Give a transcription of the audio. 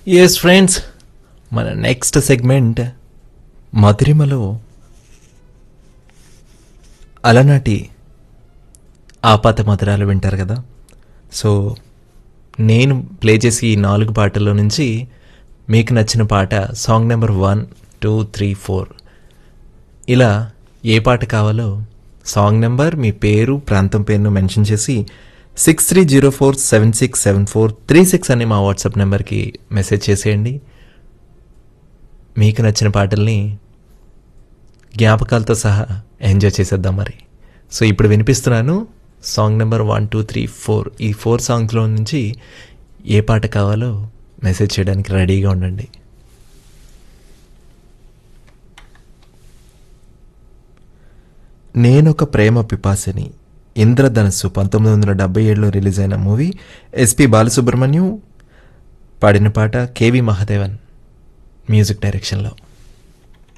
yes friends మన next segment మధురిమలో అలనాటి ఆపాత మధురాలు వింటారు కదా సో నేను ప్లే చేసి ఈ నాలుగు పాటల్లో నుంచి మీకు నచ్చిన పాట song number one two three four ఇలా ఏ పాట కావాలో సాంగ్ నెంబర్ మీ పేరు ప్రాంతం పేరును మెన్షన్ చేసి six three zero four seven six seven four three six అని మా వాట్సాప్ నెంబర్కి మెసేజ్ చేసేయండి మీకు నచ్చిన పాటల్ని జ్ఞాపకాలతో సహా ఎంజాయ్ చేసేద్దాం మరి సో ఇప్పుడు వినిపిస్తున్నాను song number one two three four ఈ ఫోర్ సాంగ్స్లో నుంచి ఏ పాట కావాలో మెసేజ్ చేయడానికి రెడీగా ఉండండి నేనొక ప్రేమ పిపాసిని ఇంద్రధనస్సు పంతొమ్మిది వందల డెబ్బై ఏడులో రిలీజ్ అయిన మూవీ ఎస్పి బాలసుబ్రహ్మణ్యం పాడిన పాట కేవి మహాదేవన్ మ్యూజిక్ డైరెక్షన్లో